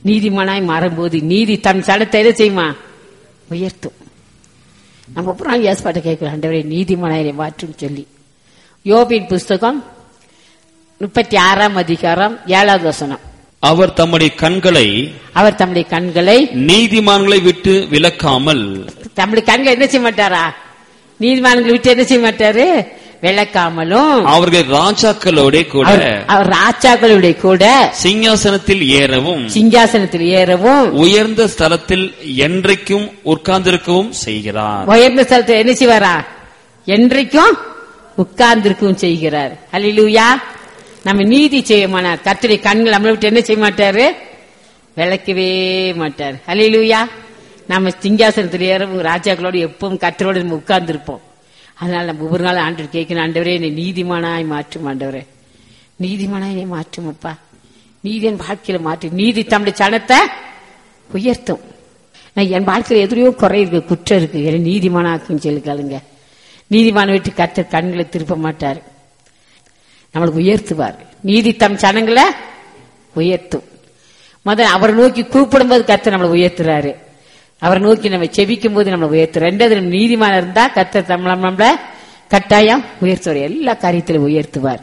நீதிமானாய் மாறும்போது நீதி தன் சடத்தை எதை செய்யுமா உயர்த்தும் நம்ம அப்புறம் ஏற்பாட்டை கேட்கிறோம் ஆண்டவரே நீதிமானாயை மாற்றும் சொல்லி யோபின் புஸ்தகம் முப்பத்தி ஆறாம் அதிகாரம் ஏழாவது வசனம் அவர் தம்முடைய கண்களை அவர் தம்முடைய கண்களை நீதிமான்களை விட்டு விலக்காமல் தம்முடைய கண்களை என்ன செய்ய மாட்டாரா நீதிமான்களை விட்டு என்ன செய்ய மாட்டாரு விளக்காமலும் அவர்கள் ராஜாக்களோட கூட அவர் அவர் ராஜாக்களுடைய கூட சிங்காசனத்தில் ஏறவும் சிங்காசனத்தில் ஏறவும் உயர்ந்த ஸ்தலத்தில் என்றைக்கும் உட்கார்ந்திருக்கவும் செய்கிறார் உயர்ந்த ஸ்தலத்தில் என்ன செய்வாரா என்றைக்கும் உட்கார்ந்திருக்கவும் செய்கிறார் அல்லேலூயா நம்ம நீதி செய்யமானார் கர்த்தருடைய கண்கள் நம்மளை விட்டு என்ன செய்ய மாட்டாரு விளக்கவே மாட்டார் அல்லேலூயா நம்ம சிங்காசனத்தில் ஏறவும் ராஜாக்களோடு எப்பவும் கர்த்தரோடு நம்ம உட்கார்ந்திருப்போம் அதனால நம்ம ஒவ்வொரு நாள் ஆண்டு கேட்கணும் ஆண்டவரே என்னை நீதிமானாய் மாற்றும் ஆண்டவரே நீதிமானாய் என்னை மாற்றும் அப்பா நீதி என் வாழ்க்கையில மாற்று நீதி தம்முடைய சனத்தை உயர்த்தும் நான் என் வாழ்க்கையில எதிரையோ குறை இருக்கு குற்றம் இருக்கு என்னை நீதிமானாக்கும் சொல்லி கேளுங்க நீதிமான விட்டு கர்த்தர் கண்களை திருப்ப மாட்டார் நம்மளுக்கு உயர்த்துவார் நீதி தம் சனங்களை உயர்த்தும் முதல்ல அவரை நோக்கி கூப்பிடும்போது கர்த்தர் நம்மளை உயர்த்துறாரு அவரை நோக்கி நம்ம செபிக்கும் போது நம்மளை உயர்த்து ரெண்டாவது நம்ம நீதிமான இருந்தா கர்த்தர் நம்மள நம்மள கட்டாயம் உயர்த்துவார் எல்லா காரியத்திலும் உயர்த்துவார்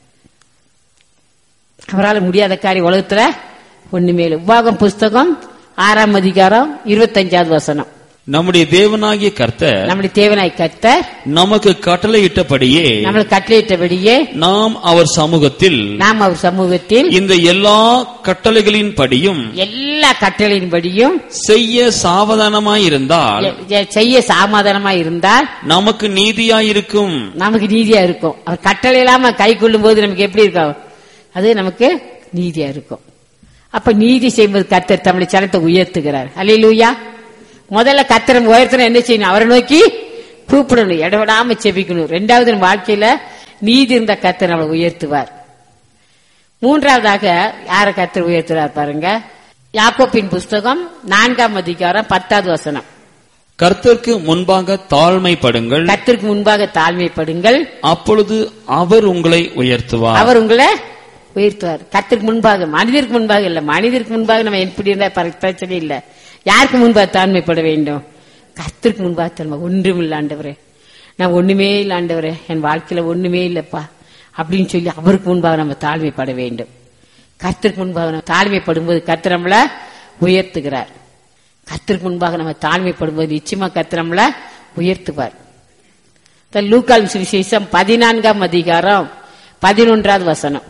அவரால் முடியாத காரியம் உலகத்துல ஒண்ணுமே இல்லை உபாகம் புஸ்தகம் ஆறாம் அதிகாரம் இருபத்தஞ்சாவது வசனம் நம்முடைய தேவனாகிய கர்த்தர் நம்முடைய தேவனாய் கர்த்தர் நமக்கு கட்டளையிட்டபடியே நம்மளுக்கு கட்டளையிட்டபடியே நாம் அவர் சமூகத்தில் நாம் அவர் சமூகத்தில் இந்த எல்லா கட்டளைகளின் படியும் எல்லா கட்டளையின்படியும் செய்ய சாவதானமாயிருந்தால் எ- எ- செய்ய சமாதானமா இருந்தால் நமக்கு நீதியாயிருக்கும் நமக்கு நீதியா இருக்கும் அவர் கட்டளை இல்லாம கை கொள்ளும் போது நமக்கு எப்படி இருக்கும் அது நமக்கு நீதியா இருக்கும் அப்ப நீதி செய்வது கர்த்தர் தமிழை சனத்தை உயர்த்துகிறார் அல்லேலூயா முதல்ல கர்த்தர் உயர்த்தணும் என்ன செய்யணும் அவரை நோக்கி கூப்பிடணும் இடவிடாம செபிக்கணும் ரெண்டாவது நம்ம வாழ்க்கையில நீதி இருந்த கர்த்தர் நம்மளை உயர்த்துவார் மூன்றாவதாக யார கர்த்தர் உயர்த்துறார் பாருங்க யாக்கோப்பின் புஸ்தகம் நான்காம் அதிகாரம் பத்தாவது வசனம் கர்த்தருக்கு முன்பாக தாழ்மைப்படுங்கள் கர்த்தருக்கு முன்பாக தாழ்மைப்படுங்கள் அப்பொழுது அவர் உங்களை உயர்த்துவார் அவர் உங்களை உயர்த்துவார் கத்திற்கு முன்பாக மனிதருக்கு முன்பாக இல்ல மனிதருக்கு முன்பாக நம்ம எப்படி இருந்தா பர- பிரச்சனை இல்ல யாருக்கு முன்பாக தாழ்மைப்பட வேண்டும் கத்திற்கு முன்பாக தாழ்மை ஒன்றும் இல்ல ஆண்டவரே நான் ஒண்ணுமே இல்ல ஆண்டவரே என் வாழ்க்கையில ஒண்ணுமே இல்லப்பா அப்படின்னு சொல்லி அவருக்கு முன்பாக நம்ம தாழ்மைப்பட வேண்டும் கத்திற்கு முன்பாக நம்ம தாழ்மைப்படும்போது கர்த்தர் நம்மள உயர்த்துகிறார் கத்திற்கு முன்பாக நம்ம தாழ்மைப்படும்போது நிச்சயமா கர்த்தர் நம்மள உயர்த்துவார் இந்த லூக்கால் சுவிசேஷம் பதினான்காம் அதிகாரம் பதினொன்றாவது வசனம்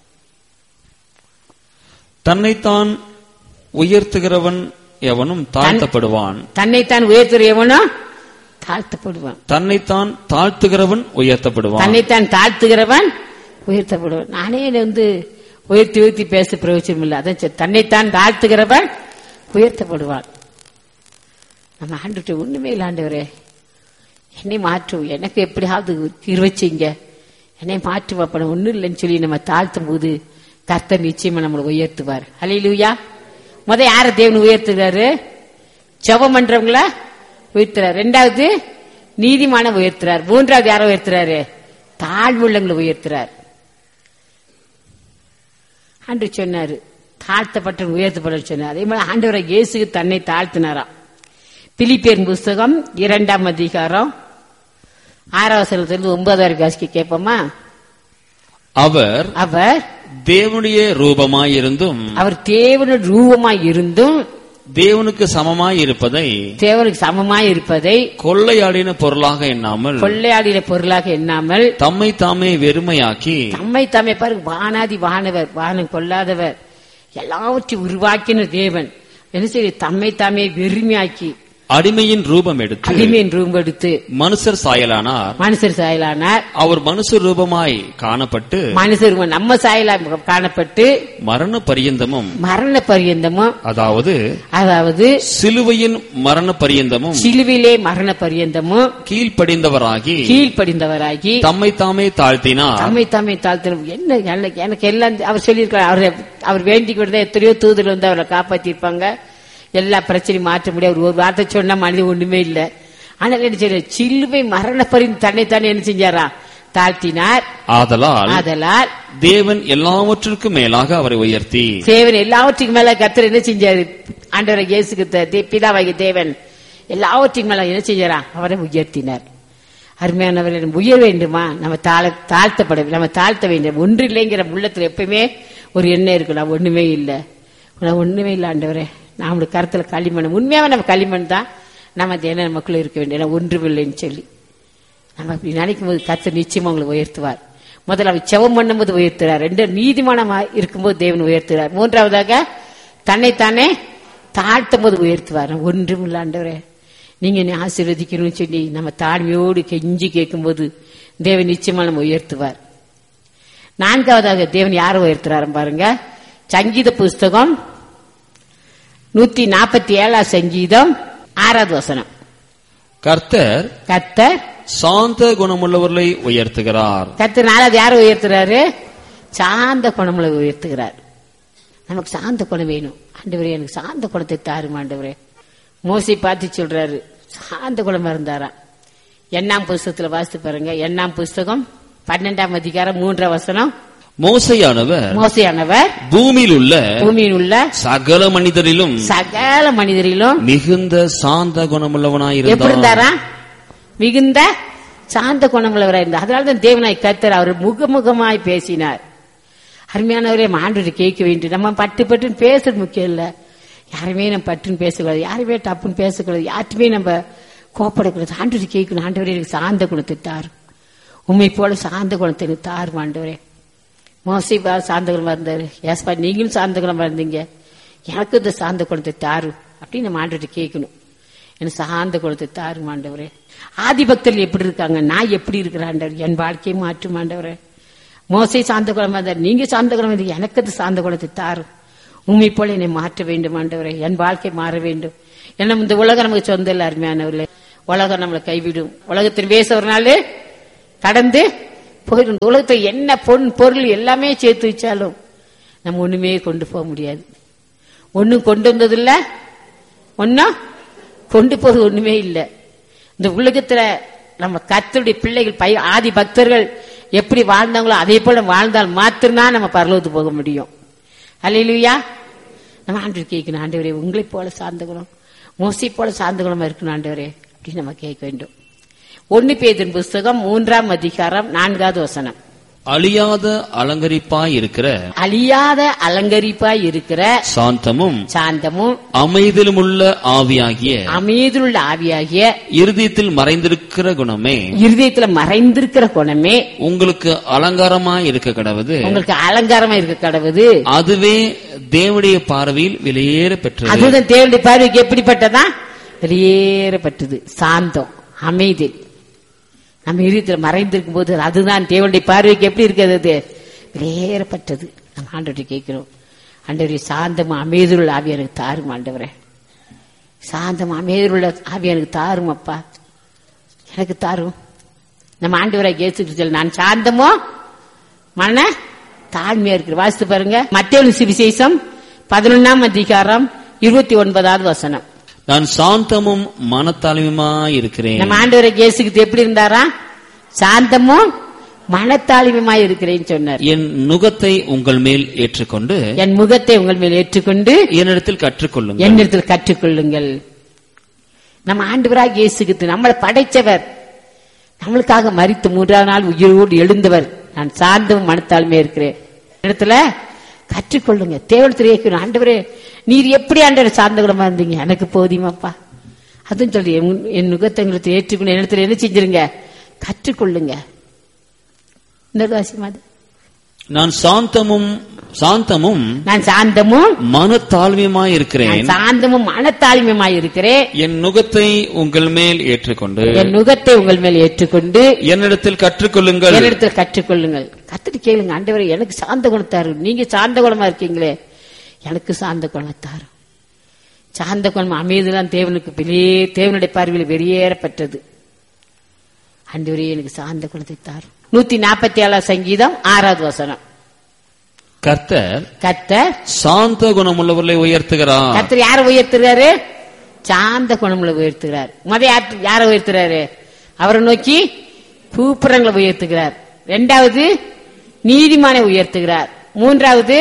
தன்னைத்தான் உயர்த்துகிறவன் எவனும் தாழ்த்தப்படுவான் தன்னைத்தான் உயர்த்துறையவனோ தாழ்த்தப்படுவான் தன்னைத்தான் தாழ்த்துகிறவன் உயர்த்தப்படுவான் தன்னைத்தான் தாழ்த்துகிறவன் உயர்த்தப்படுவான் நானே என்னை வந்து உயர்த்தி உயர்த்தி பேச பிரயோஜனம் இல்லை அதான் சரி. தன்னைத்தான் தாழ்த்துகிறவன் உயர்த்தப்படுவான் நம்ம ஆண்டுட்டு ஒண்ணுமே இல்லை ஆண்டவரே என்னை மாற்றும் எனக்கு எப்படியாவது இருவச்சிங்க என்னை மாற்றும் அப்ப ஒண்ணும் இல்லைன்னு சொல்லி நம்ம தாழ்த்தும் போது கர்த்தர் நிச்சயமா நம்மளை உயர்த்துவார் அலையிலுயா முத யார தேவன் உயர்த்துறாரு ஜெபம் பண்றவங்கள உயர்த்துறாரு ரெண்டாவது நீதிமான உயர்த்துறார் மூன்றாவது யாரை உயர்த்துறாரு தாழ்வுள்ளங்களை உயர்த்துறார் ஆண்டு சொன்னாரு தாழ்த்தப்பட்ட உயர்த்தப்பட சொன்னார் அதே மாதிரி ஆண்டவரை இயேசுக்கு தன்னை தாழ்த்தினாராம் பிலிப்பியர் புஸ்தகம் இரண்டாம் அதிகாரம் ஆறாவசனத்திலிருந்து ஒன்பதாயிரம் காசுக்கு கேட்போமா அவர் அவர் தேவனுடைய ரூபமாயிருந்தும் அவர் தேவனுடைய ரூபமாய் இருந்தும் தேவனுக்கு சமமாய் இருப்பதை தேவனுக்கு சமமாய் இருப்பதை கொள்ளையாடின பொருளாக எண்ணாமல் கொள்ளையாடின பொருளாக எண்ணாமல் தம்மை தாமே வெறுமையாக்கி தம்மை தம்மை பாருங்க வானாதி வானவர் வானம் கொள்ளாதவர் எல்லாவற்றையும் உருவாக்கின தேவன் என்ன செய்ய தம்மை தாமே வெறுமையாக்கி அடிமையின் ரூபம் எடுத்து அடிமையின் ரூபம் எடுத்து மனுஷர் சாயலானார் மனுஷர் சாயலானார் அவர் மனுஷ ரூபமாய் காணப்பட்டு மனுஷர் நம்ம சாயலா காணப்பட்டு மரண பரியந்தமும் மரண பரியந்தமும் அதாவது அதாவது சிலுவையின் மரண பரியந்தமும் சிலுவிலே மரண பரியந்தமும் கீழ்ப்படிந்தவராகி கீழ்ப்படிந்தவராகி தம்மை தாமே தாழ்த்தினார் தம்மை தம்மை தாழ்த்தணும் என்ன எனக்கு- எனக்கு எல்லாம் அவர் சொல்லியிருக்காரு அவர் அவர் வேண்டிக் கொண்டு எத்தனையோ தூதர் வந்து அவரை காப்பாத்திருப்பாங்க எல்லா பிரச்சனையும் மாற்ற முடியாது ஒரு வார்த்தை சொன்னா மனிதன் ஒண்ணுமே இல்ல ஆனா என்ன செய்ய சிலுவை மரண பரிந்து தன்னை தானே என்ன செஞ்சாரா தாழ்த்தினார் ஆதலால் ஆதலால் தேவன் எல்லாவற்றிற்கும் மேலாக அவரை உயர்த்தி தேவன் எல்லாவற்றுக்கும் மேல கர்த்தர் என்ன செஞ்சாரு ஆண்டவரை இயேசுக்கு த- தே- பிதாவாகிய தேவன் எல்லாவற்றுக்கும் மேல என்ன செஞ்சாரா அவரை உயர்த்தினார் அருமையானவர்கள் உயர வேண்டுமா நம்ம தாழ தாழ்த்தப்பட நம்ம தாழ்த்த வேண்டும் ஒன்று இல்லைங்கிற உள்ளத்துல எப்பவுமே ஒரு எண்ணம் இருக்கு நான் ஒண்ணுமே இல்லை நான் ஒண்ணுமே இல்லை ஆண்டவரே நம்மளுடைய கருத்துல களிமண் உண்மையாவே நம்ம களிமண் தான் நம்ம தின நமக்குள்ள இருக்க வேண்டிய நான் ஒன்றுமில்லைன்னு சொல்லி நம்ம அப்படி நினைக்கும் போது கர்த்தர் நிச்சயமா உங்களை உயர்த்துவார் முதல்ல அவர் செவம் பண்ணும்போது உயர்த்துறார் ரெண்டு நீதிமானமா இருக்கும்போது தேவன் உயர்த்துறார் மூன்றாவதாக தன்னைத்தானே தாழ்த்தும் போது உயர்த்துவார் ஒன்றும் இல்லாண்டவரே நீங்க என்னை ஆசீர்வதிக்கணும்னு சொல்லி நம்ம தாழ்மையோடு கெஞ்சி கேட்கும்போது தேவன் நிச்சயமா நம்ம உயர்த்துவார் நான்காவதாக தேவன் யாரை உயர்த்துறாரு பாருங்க சங்கீத புஸ்தகம் நூத்தி நாற்பத்தி ஏழாம் சங்கீதம் ஆறாவது வசனம் கர்த்தர் கர்த்தர் சாந்த குணமுள்ளவர்களை உயர்த்துகிறார் கர்த்தர் நாலாவது யாரை உயர்த்துறாரு சாந்த குணமுள்ள உயர்த்துகிறார் நமக்கு சாந்த குணம் வேணும் ஆண்டவரே எனக்கு சாந்த குணத்தை தாரும் ஆண்டவரே மோசி பார்த்து சொல்றாரு சாந்த குணமா இருந்தாராம் எண்ணாம் புஸ்தகத்துல வாசித்து பாருங்க எண்ணாம் புஸ்தகம் பன்னெண்டாம் அதிகாரம் மூன்றாம் வசனம் மோசையானவர் மோசையானவர் பூமியில் உள்ள பூமியில் உள்ள சகல மனிதரிலும் சகல மனிதரிலும் மிகுந்த சாந்த எப்படி குணமுள்ளவனாயிருந்தார் இருந்தாரா மிகுந்த சாந்த குணமுள்ளவராக இருந்தார் அதனாலதான் தேவனாய் கர்த்தர் அவர் முகமுகமாய் பேசினார் அருமையானவரே ஆண்டவரை கேட்க வேண்டும் நம்ம பட்டு பட்டுன்னு பேசுறது முக்கியம் இல்ல யாருமே நம்ம பட்டுன்னு பேசக்கூடாது யாருமே டப்புன்னு பேசக்கூடாது யார்ட்டுமே நம்ம கோப்படக்கூடாது ஆண்டவரை கேட்கணும் ஆண்டவரே எனக்கு சாந்த குணத்தை தாரு உண்மை போல சாந்த குணத்தை எனக்கு தாரும் ஆண்டவரே மோசி பா சாந்த குணமா இருந்தாரு ஏஸ்பா நீங்களும் சாந்த குணமா இருந்தீங்க எனக்கு இந்த சாந்த குணத்தை தாரு அப்படின்னு நம்ம ஆண்டவர்கிட்ட கேட்கணும் எனக்கு சாந்த குணத்தை தாரும் ஆண்டவரே ஆதிபக்தர்கள் எப்படி இருக்காங்க நான் எப்படி இருக்கிறேன் ஆண்டவர் என் வாழ்க்கையை மாற்றும் ஆண்டவரே மோசை சாந்த குணமா இருந்தார் நீங்க சாந்த குணமா இருந்தீங்க எனக்கு அது சாந்த குணத்தை தாரும் உண்மை போல என்னை மாற்ற வேண்டும் ஆண்டவரே என் வாழ்க்கை மாற வேண்டும் ஏன்னா இந்த உலகம் நமக்கு சொந்த இல்லை அருமையானவர்களே உலகம் நம்மளை கைவிடும் உலகத்தின் பேச ஒரு நாள் கடந்து போயிடும் இந்த உலகத்தை என்ன பொன் பொருள் எல்லாமே சேர்த்து வச்சாலும் நம்ம ஒண்ணுமே கொண்டு போக முடியாது ஒண்ணும் கொண்டு வந்ததில்ல ஒன்னும் கொண்டு போறது ஒண்ணுமே இல்லை இந்த உலகத்துல நம்ம கத்தருடைய பிள்ளைகள் பை ஆதி பக்தர்கள் எப்படி வாழ்ந்தாங்களோ அதே போல வாழ்ந்தால் மாத்திரம்தான் நம்ம பரலோகத்துக்கு போக முடியும் அல்லையா நம்ம ஆண்டவர் கேட்கணும் ஆண்டவரே உங்களைப் போல சார்ந்த குணம் மோசி போல சார்ந்த குணமா இருக்கணும் ஆண்டவரே அப்படின்னு நம்ம கேட்க வேண்டும் ஒன்னு பேதின் புஸ்தகம் மூன்றாம் அதிகாரம் நான்காவது வசனம் அழியாத அலங்கரிப்பாய் இருக்கிற அழியாத அலங்கரிப்பாய் இருக்கிற சாந்தமும் சாந்தமும் அமைதிலுமுள்ள ஆவியாகிய அமைதியுள்ள ஆவியாகிய இருதயத்தில் மறைந்திருக்கிற குணமே இருதயத்துல மறைந்திருக்கிற குணமே உங்களுக்கு அலங்காரமாய் இருக்க கடவுது உங்களுக்கு அலங்காரமா இருக்க கடவுது அதுவே தேவனுடைய பார்வையில் விலையேற பெற்றது அதுதான் தேவனுடைய பார்வைக்கு எப்படிப்பட்டதா வெளியேறப்பட்டது சாந்தம் அமைதி நம்ம இதயத்துல மறைந்திருக்கும் போது அதுதான் தேவனுடைய பார்வைக்கு எப்படி இருக்கிறது அது வெளியேறப்பட்டது நம்ம ஆண்டவர்கிட்ட கேட்கிறோம் ஆண்டவரே சாந்தம் அமைதியுள்ள ஆவி எனக்கு தாரும் ஆண்டவரே சாந்தம் அமைதியுள்ள ஆவி எனக்கு தாரும் அப்பா எனக்கு தாரும் நம்ம ஆண்டவராக இயேசு கிறிஸ்துவில் நான் சாந்தமோ மன தாழ்மையா இருக்கு வாசித்து பாருங்க மத்திய சுவிசேஷம் பதினொன்னாம் அதிகாரம் இருபத்தி ஒன்பதாவது வசனம் நான் சாந்தமும் மனத்தாழ்மையுமாய் இருக்கிறேன் நம்ம ஆண்டவராக இயேசு கிறிஸ்து எப்படி இருந்தாரா சாந்தமும் மனத்தாழ்மையுமாய் இருக்கிறேன்னு சொன்னார் என் நுகத்தை உங்கள் மேல் ஏற்றுக்கொண்டு என் முகத்தை உங்கள் மேல் ஏற்றுக்கொண்டு என்னிடத்தில் கற்றுக்கொள்ளுங்கள் என்னிடத்தில் கற்றுக்கொள்ளுங்கள் நம்ம ஆண்டவராக இயேசுகிட்டு நம்மளை படைச்சவர் நம்மளுக்காக மறித்து மூன்றாவது நாள் உயிரோடு எழுந்தவர் நான் சார்ந்தும் மனத்தாலுமே இருக்கிறேன் இடத்துல கற்றுக்கொள்ளுங்க தேவனத்தில் இயக்கணும் ஆண்டவரே நீர் எப்படி ஆண்டவர் சார்ந்த குணமா இருந்தீங்க எனக்கு போதியமாப்பா அதுவும் சொல்லி என் என் நுகத்தங்களுக்கு ஏற்றுக்கணும் இடத்துல என்ன செஞ்சிருங்க கற்றுக்கொள்ளுங்க இந்த வாசி மாதிரி நான் சாந்தமும் சாந்தமும் நான் சாந்தமும் மனத்தாழ்மையுமாய் இருக்கிறேன் நான் சாந்தமும் மனத்தாழ்மையுமாய் இருக்கிறேன் என் நுகத்தை உங்கள் மேல் ஏற்றுக்கொண்டு என் நுகத்தை உங்கள் மேல் ஏற்றுக்கொண்டு என்னிடத்தில் கற்றுக்கொள்ளுங்கள் என்னிடத்தில் கற்றுக்கொள்ளுங்கள் கத்துட்டு கேளுங்க ஆண்டவரே எனக்கு சாந்த குணத்தாரு நீங்க சாந்த குணமா இருக்கீங்களே எனக்கு சாந்த குணத்தாரு சாந்த குணம் அமைதிதான் தேவனுக்கு வெளியே தேவனுடைய பார்வையில் வெளியேறப்பட்டது ஆண்டவரே எனக்கு சாந்த குணத்தை தாரும் நூத்தி நாற்பத்தி ஏழாம் சங்கீதம் ஆறாவது வசனம் கர்த்தர் கர்த்தர் சாந்த குணமுள்ளவர்களை உயர்த்துகிறார் கர்த்தர் யாரை உயர்த்துறாரு சாந்த குணமுள்ள உயர்த்துகிறார் முத யார் யாரை உயர்த்துறாரு அவரை நோக்கி கூப்புறங்களை உயர்த்துகிறார் ரெண்டாவது நீதிமானை உயர்த்துகிறார் மூன்றாவது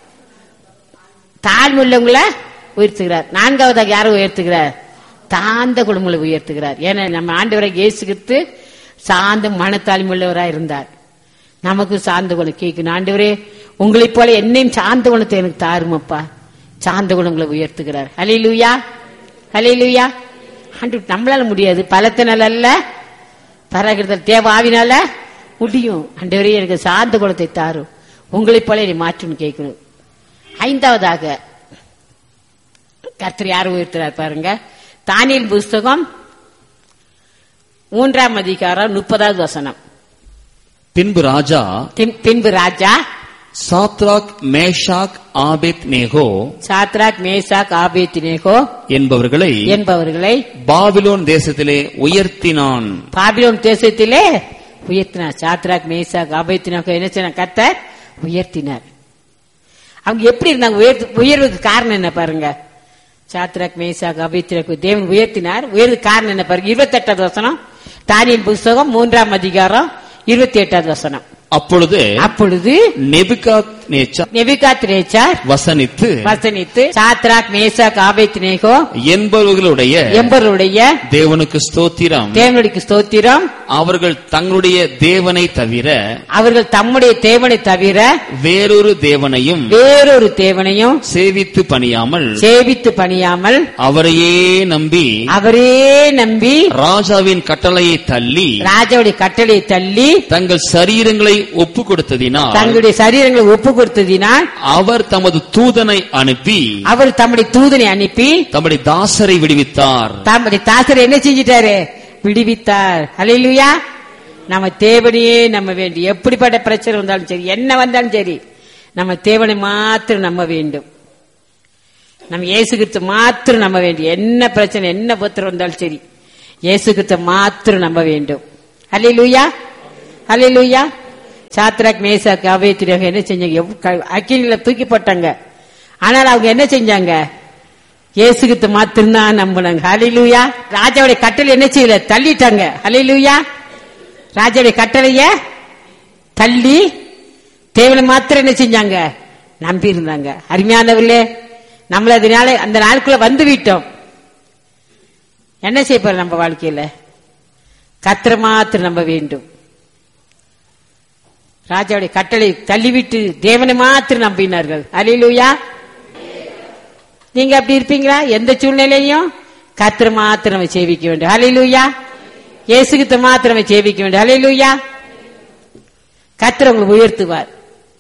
தாழ்வுள்ளவங்கள உயர்த்துகிறார் நான்காவதாக யாரை உயர்த்துகிறார் தாந்த குடும்பங்களை உயர்த்துகிறார் ஏன்னா நம்ம ஆண்டவரை இயேசுகித்து சாந்த மனத்தாழ்மையுள்ளவராக இருந்தார் நமக்கு சார்ந்த குணம் கேட்கணும் ஆண்டவரே உங்களைப் போல என்னையும் சார்ந்த குணத்தை எனக்கு தாருமப்பா சார்ந்த குணங்களை உயர்த்துகிறார் ஹலே லூயா ஹலே லூயா ஆண்டு நம்மளால முடியாது பலத்தினால அல்ல பராகிருதல் தேவ ஆவினால முடியும் ஆண்டவரே எனக்கு சார்ந்த குணத்தை தாரும் உங்களைப் போல என்னை மாற்றுன்னு கேட்கணும் ஐந்தாவதாக கர்த்தர் யார் உயர்த்துறார் பாருங்க தானியல் புஸ்தகம் மூன்றாம் அதிகாரம் முப்பதாவது வசனம் பின்பு ராஜா பின்- பின்பு ராஜா Shadrach Meshach Abednego Shadrach Meshach Abednego என்பவர்களை என்பவர்களை பாபிலோன் தேசத்திலே உயர்த்தினான் பாபிலோன் தேசத்திலே உயர்த்தினார் சாத்ராக் மேசாக் ஆபேத்தினேகோ என்ன செய்ய கர்த்தர் உயர்த்தினார் அவங்க எப்படி இருந்தாங்க உயர்த்து உயர்வுக்கு காரணம் என்ன பாருங்க சாத்ராக் மேசாக் ஆபேத்தினேகோ தேவன் உயர்த்தினார் உயர்வுக்கு காரணம் என்ன பாருங்க இருபத்தெட்டாவது வசனம் தானியல் புஸ்தகம் மூன்றாம் அதிகாரம் இருபத்தி எட்டாவது வசனம் அப்பொழுது அப்பொழுது நெபுகாத் நேச்சா நெபிகாத் ரேச்சார் வசனித்து வசனித்து சாத்ராக் மேசாக் ஆபேத்தினேகோ என்பவர்களுடைய என்பவருடைய தேவனுக்கு ஸ்தோத்திரம் தேவனுடைய ஸ்தோத்திரம் அவர்கள் தங்களுடைய தேவனை தவிர அவர்கள் தம்முடைய தேவனை தவிர வேறொரு தேவனையும் வேறொரு தேவனையும் சேவித்து பணியாமல் சேவித்து பணியாமல் அவரையே நம்பி அவரே நம்பி ராஜாவின் கட்டளையை தள்ளி ராஜாவுடைய கட்டளையை தள்ளி தங்கள் சரீரங்களை ஒப்பு கொடுத்ததினால் தங்களுடைய சரீரங்களை ஒப்பு கொடுத்ததினால் அவர் தமது தூதனை அனுப்பி அவர் தம்முடைய தூதனை அனுப்பி தம்முடைய தாசரை விடுவித்தார் தம்முடைய தாசரை என்ன செஞ்சிட்டாரு விடுவித்தார் ஹalleluya நம்ம தேவனையே நம்ம வேண்டி எப்படிப்பட்ட பிரச்சனை வந்தாலும் சரி என்ன வந்தாலும் சரி நம்ம தேவனை மாத்திரம் நம்ப வேண்டும் நம்ம இயேசு கிறிஸ்து மாத்திரம் நம்ப வேண்டும் என்ன பிரச்சனை என்ன பத்திரம் வந்தாலும் சரி இயேசு கிறிஸ்து மாத்திரம் நம்ப வேண்டும் ஹalleluya ஹalleluya சாத்ராக் மேசாக் அபேத்திரக என்ன செஞ்சாங்க அக்கினில தூக்கி போட்டாங்க ஆனால் அவங்க என்ன செஞ்சாங்க இயேசுகிட்ட மாத்திரம்தான் நம்பினாங்க ஹalleluya ராஜாவுடைய கட்டளை என்ன செய்யல தள்ளிட்டாங்க ஹalleluya ராஜாவுடைய கட்டளைய தள்ளி தேவனை மாத்திரம் என்ன செஞ்சாங்க நம்பி இருந்தாங்க அருமையானவர்களே நம்மள அதனால அந்த நாளுக்குள்ள வந்து விட்டோம் என்ன செய்ய போறோம் நம்ம வாழ்க்கையில கத்திர மாத்திரம் நம்ப வேண்டும் ராஜாவுடைய கட்டளை தள்ளிவிட்டு தேவனை மாத்திரம் நம்பினார்கள் ஹalleluya நீங்க அப்படி இருப்பீங்களா எந்த சூழ்நிலையும் கத்திர மாத்திரம் நம்ம சேவிக்க வேண்டும் ஹalleluya இயேசுகிட்ட மாத்திரம் நம்ம சேவிக்க வேண்டும் ஹalleluya கத்திர உங்களை உயர்த்துவார்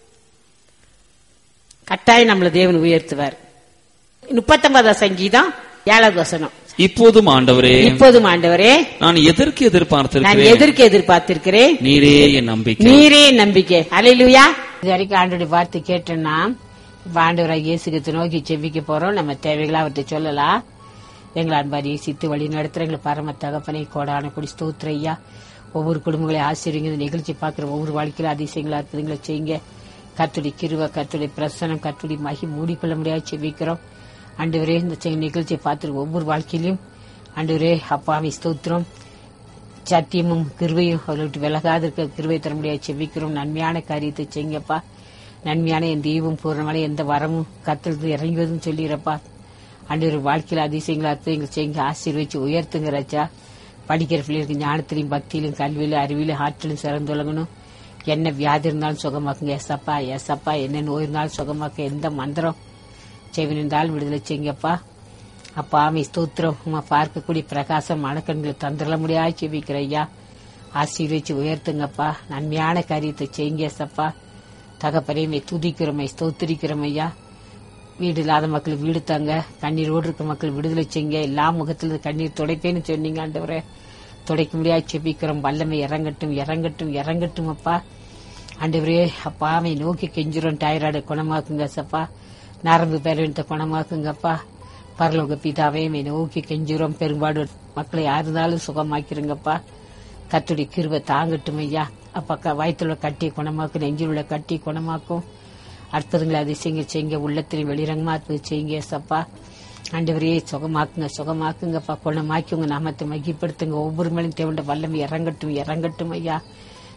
கட்டாயம் நம்மள தேவன் உயர்த்துவார் முப்பத்தொன்பதாம் சங்கீதம் ஏழாவது வசனம் இப்போதும் ஆண்டவரே இப்போதும் ஆண்டவரே நான் எதற்கு நான் எதிர்பார்த்திருக்கிறேன் எதற்கு எதிர்பார்த்திருக்கிறேன் நீரே என் நம்பிக்கை நீரே நம்பிக்கை அலையிலுயா இது வரைக்கும் ஆண்டோடைய வார்த்தை கேட்டோம்னா இப்ப ஆண்டவராக இயேசுக்கு நோக்கி செவிக்க போறோம் நம்ம தேவைகளை அவர்கிட்ட சொல்லலாம் எங்களை அன்பாரி சித்து வழி நடத்துற எங்களை பரம தகப்பனை கோடான குடி ஸ்தோத்திர ஐயா ஒவ்வொரு குடும்பங்களையும் ஆசிரியங்க இந்த நிகழ்ச்சி பார்க்குற ஒவ்வொரு வாழ்க்கையில அதிசயங்களா இருக்குதுங்களை செய்யுங்க கத்துடி கிருவ கத்துடைய பிரசனம் கத்துடி மகி மூடிக்கொள்ள முடியாது செவிக்கிறோம் ஆண்டவரே இந்த செ- நிகழ்ச்சியை பார்த்துட்டு ஒவ்வொரு வாழ்க்கையிலும் ஆண்டவரே அப்பாவி ஸ்தோத்திரம் சத்தியமும் கிருவையும் அவர்கிட்ட விலகாது இருக்க கிருவை தர முடியாது செவிக்கிறோம் நன்மையான காரியத்தை செய்யுங்கப்பா நன்மையான என் தெய்வம் பூர்ணமான எந்த வரமும் கத்தல் இறங்குவதும் சொல்லிடுறப்பா அன்று வாழ்க்கையில் அதிசயங்களா அற்புதங்கள் செய்யுங்க ஆசீர்வச்சு உயர்த்துங்க ராஜா படிக்கிற பிள்ளைகளுக்கு ஞானத்திலையும் பக்தியிலும் கல்வியிலும் அறிவிலும் ஆற்றிலும் சிறந்துலங்கணும் என்ன வியாதி இருந்தாலும் சுகமாக்குங்க எஸ்அப்பா எஸ்அப்பா என்ன நோய் இருந்தாலும் சுகமாக்க எந்த மந்திரம் செவின் இருந்தாலும் விடுதலை செய்யுங்கப்பா அப்பா ஆமை ஸ்தோத்திரம் உமா பார்க்கக்கூடிய பிரகாசம் மனக்கண்களை தந்துட முடியாது செவிக்கிற ஐயா ஆசீர்வச்சு உயர்த்துங்கப்பா நன்மையான காரியத்தை செய்யுங்க சப்பா தகப்பரையுமே துதிக்கிறோமை ஸ்தோத்திரிக்கிறோம் ஐயா வீடு இல்லாத மக்களுக்கு வீடு தாங்க கண்ணீரோடு இருக்க மக்கள் விடுதலை செய்யுங்க எல்லா முகத்துல கண்ணீர் துடைப்பேன்னு சொன்னீங்க ஆண்டவரே துடைக்க முடியாது செபிக்கிறோம் வல்லமை இறங்கட்டும் இறங்கட்டும் இறங்கட்டும் அப்பா ஆண்டவரே அப்பா அவை நோக்கி கெஞ்சிரும் டைராய்டு குணமாக்குங்க சப்பா நரம்பு பேரவனத்தை குணமாக்குங்கப்பா பரலோக பிதாவே மை நோக்கி கெஞ்சிரும் பெரும்பாடு மக்களை யார் இருந்தாலும் சுகமாக்கிருங்கப்பா கத்துடி கிருபை தாங்கட்டும் ஐயா அப்பா க- வயித்துல உள்ள கட்டி குணமாக்கும் நெஞ்சில் உள்ள கட்டி குணமாக்கும் அற்புதங்களை அதிசயங்கள் செய்யுங்க உள்ளத்திலையும் வெளிரங்கமா அற்புதம் செய்யுங்க சப்பா ஆண்டவரே சுகமாக்குங்க சுகமாக்குங்கப்பா குணமாக்கி உங்க நாமத்தை மகிப்படுத்துங்க ஒவ்வொரு மேலும் தேவண்ட வல்லமை இறங்கட்டும் இறங்கட்டும் ஐயா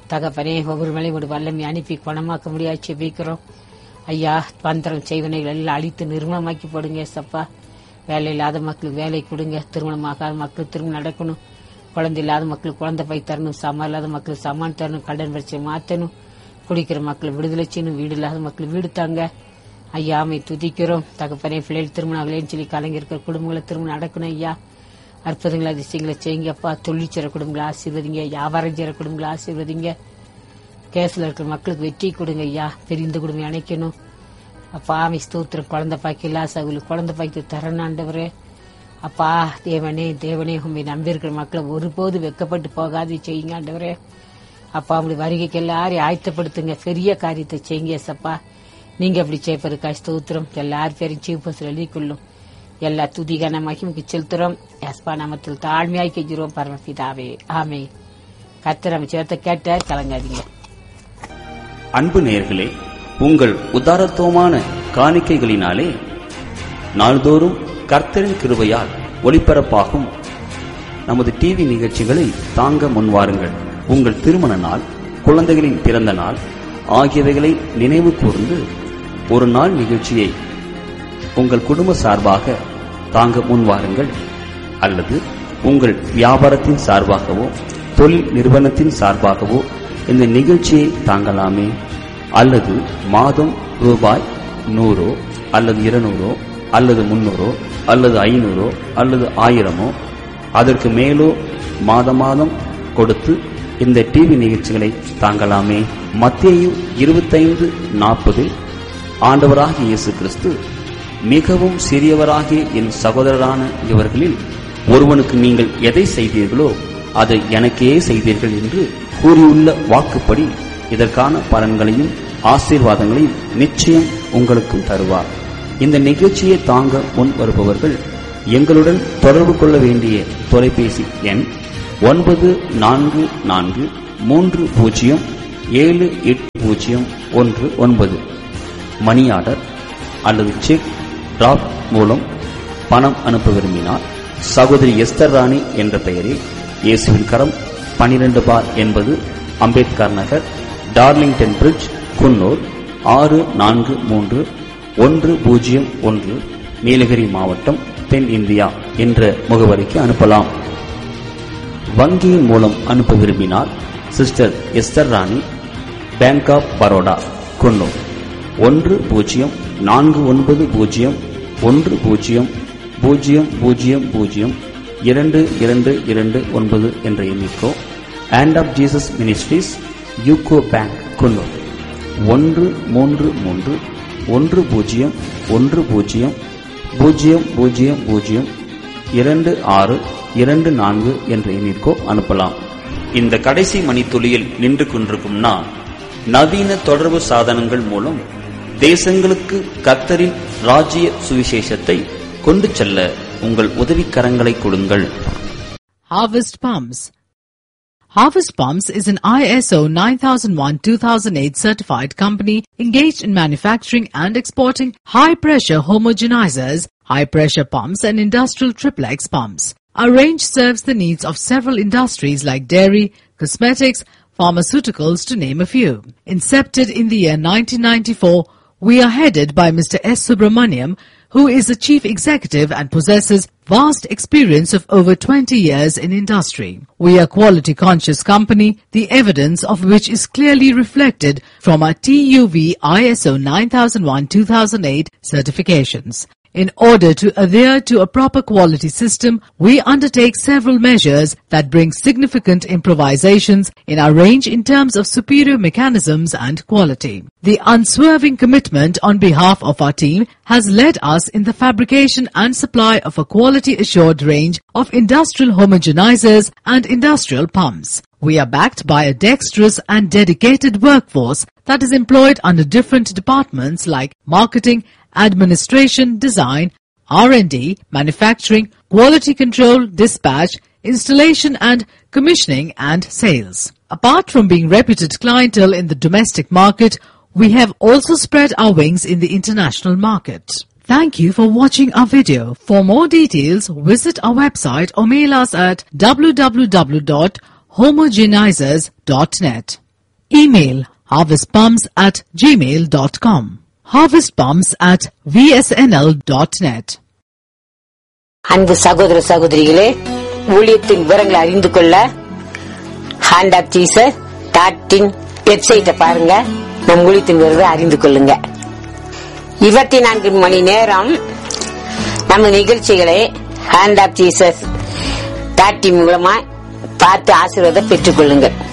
தகப்பனே ஒவ்வொரு வேளையும் ஒரு வல்லமை அனுப்பி குணமாக்க முடியாது செபிக்கிறோம் ஐயா பந்திரம் செய்வனைகள் எல்லாம் அழித்து நிர்மலமாக்கி போடுங்க சப்பா வேலை இல்லாத மக்களுக்கு வேலை கொடுங்க திருமணமாகாத மக்களுக்கு திருமணம் நடக்கணும் குழந்தை இல்லாத மக்களுக்கு குழந்தை பை தரணும் சமம் இல்லாத மக்களுக்கு சமான் தரணும் கடன் பிரச்சனை மாற்றணும் குடிக்கிற மக்களை விடுதலை செய்யணும் வீடு இல்லாத மக்கள் வீடு தாங்க ஐயாமை துதிக்கிறோம் தகப்பனே பிள்ளைகள் திருமணம் ஆகலைன்னு சொல்லி கலைஞர்கள் குடும்பங்களை திருமணம் நடக்கணும் ஐயா அற்புதங்களை அதிசயங்களை செய்யுங்கப்பா தொழில் செய்கிற குடும்பங்களை ஆசீர்வதிங்க வியாபாரம் செய்கிற குடும்பங்களை ஆசீர்வதிங்க கேஸ்ல இருக்கிற மக்களுக்கு வெற்றி கொடுங்க ஐயா பிரிந்த குடும்பம் அணைக்கணும் அப்பா ஆமை ஸ்தோத்திரம் குழந்தை பாக்கி இல்லா சகுலுக்கு குழந்தை பாக்கி தரணாண்டவரே அப்பா தேவனே தேவனே உண்மை நம்பியிருக்கிற மக்களை ஒருபோது வெக்கப்பட்டு போகாது செய்யுங்க ஆண்டவரே அப்பா அப்படி வருகைக்கு எல்லாரையும் ஆயத்தப்படுத்துங்க பெரிய காரியத்தை செய்யுங்க சப்பா நீங்க அப்படி செய்ப்பதுக்காய் ஸ்தோத்திரம் எல்லார் பேரும் சீப்பஸ் எழுதிக்கொள்ளும் எல்லா துதிகான மகிமுக்கு செலுத்துறோம் எஸ்பா நாமத்தில் தாழ்மையாய் கெஞ்சிரோம் பரமபிதாவே ஆமே கத்திர அமைச்சத்தை கேட்ட கலங்காதீங்க அன்பு நேயர்களே உங்கள் உதாரத்துவமான காணிக்கைகளினாலே நாள்தோறும் கர்த்தரின் கிருபையால் ஒளிபரப்பாகும் நமது டிவி நிகழ்ச்சிகளை தாங்க முன்வாருங்கள் உங்கள் திருமண நாள் குழந்தைகளின் பிறந்த நாள் ஆகியவைகளை நினைவு கூர்ந்து ஒரு நாள் நிகழ்ச்சியை உங்கள் குடும்ப சார்பாக தாங்க முன்வாருங்கள் அல்லது உங்கள் வியாபாரத்தின் சார்பாகவோ தொழில் நிறுவனத்தின் சார்பாகவோ இந்த நிகழ்ச்சியை தாங்கலாமே அல்லது மாதம் ரூபாய் நூறோ அல்லது இருநூறோ அல்லது முன்னூறோ அல்லது ஐநூறோ அல்லது ஆயிரமோ அதற்கு மேலோ மாத மாதம் கொடுத்து இந்த டிவி நிகழ்ச்சிகளை தாங்கலாமே மத்தேயு இருபத்தைந்து நாற்பதில் ஆண்டவராகிய இயேசு கிறிஸ்து மிகவும் சிறியவராகிய என் சகோதரரான இவர்களில் ஒருவனுக்கு நீங்கள் எதை செய்தீர்களோ அதை எனக்கே செய்தீர்கள் என்று கூறியுள்ள வாக்குப்படி இதற்கான பலன்களையும் ஆசீர்வாதங்களையும் நிச்சயம் உங்களுக்கும் தருவார் இந்த நிகழ்ச்சியை தாங்க முன் வருபவர்கள் எங்களுடன் தொடர்பு கொள்ள வேண்டிய தொலைபேசி எண் ஒன்பது நான்கு நான்கு மூன்று பூஜ்ஜியம் ஏழு எட்டு பூஜ்ஜியம் ஒன்று ஒன்பது மணி ஆர்டர் அல்லது செக் டிராப் மூலம் பணம் அனுப்ப விரும்பினால் சகோதரி எஸ்தர் ராணி என்ற பெயரில் இயேசுவின் கரம் பனிரெண்டு பார் என்பது அம்பேத்கர் நகர் டார்லிங்டன் பிரிட்ஜ் குன்னூர் ஆறு நான்கு மூன்று ஒன்று பூஜ்ஜியம் ஒன்று நீலகிரி மாவட்டம் தென் இந்தியா என்ற முகவரிக்கு அனுப்பலாம் வங்கியின் மூலம் அனுப்ப விரும்பினால் sister Esther Rani bank of Baroda Coonoor ஒன்று பூஜ்ஜியம் நான்கு ஒன்பது பூஜ்ஜியம் ஒன்று பூஜ்ஜியம் பூஜ்ஜியம் பூஜ்ஜியம் பூஜ்ஜியம் இரண்டு இரண்டு இரண்டு ஒன்பது என்ற எண்ணிக்கோ and of Jesus ministries UCO bank Coonoor ஒன்று மூன்று மூன்று ஒன்று பூஜ்ஜியம் ஒன்று பூஜ்ஜியம் பூஜ்ஜியம் பூஜ்ஜியம் பூஜ்ஜியம் இரண்டு ஆறு இரண்டு நான்கு என்ற எண்ணிற்கோ அனுப்பலாம் இந்த கடைசி மணித்துளியில் நின்று கொண்டிருக்கும் நான் நவீன தொடர்பு சாதனங்கள் மூலம் தேசங்களுக்கு கத்தரின் ராஜ்ய சுவிசேஷத்தை கொண்டு செல்ல உங்கள் உதவிக்கரங்களை கொடுங்கள் Harvest Palms. Harvest Palms is an ISO 9001-2008 certified company engaged in manufacturing and exporting high-pressure homogenizers, high-pressure pumps and industrial triplex pumps. Our range serves the needs of several industries like dairy, cosmetics, pharmaceuticals to name a few. Incepted in the year 1994, we are headed by Mr. S. Subramaniam, who is the chief executive and possesses vast experience of over 20 years in industry. We are quality conscious company, the evidence of which is clearly reflected from our TUV ISO 9001-2008 certifications. In order to adhere to a proper quality system, we undertake several measures that bring significant improvisations in our range in terms of superior mechanisms and quality. The unswerving commitment on behalf of our team has led us in the fabrication and supply of a quality assured range of industrial homogenizers and industrial pumps. We are backed by a dexterous and dedicated workforce that is employed under different departments like marketing, administration, design, R&D, manufacturing, quality control, dispatch, installation and commissioning and sales. Apart from being reputed clientele in the domestic market, we have also spread our wings in the international market. Thank you for watching our video. For more details, visit our website or mail us at www.homogenizers.net. Email harvestpalms at gmail.com. Harvestpalms at vsnl.net. அன்பு சகோதர சகோதரிகளே ஊழியத்தின் விவரங்களை அறிந்து கொள்ள hand app Jesus டாட்டின் வெப்சைட்டை பாருங்க நம் ஊழியத்தின் விவரத்தை அறிந்து கொள்ளுங்க இருபத்தி நான்கு மணி நேரம் நம்ம நிகழ்ச்சிகளை ஹேண்ட் ஆப் ஜீசஸ் டாட்டின் மூலமா பார்த்து ஆசீர்வாதம் பெற்றுக் கொள்ளுங்கள்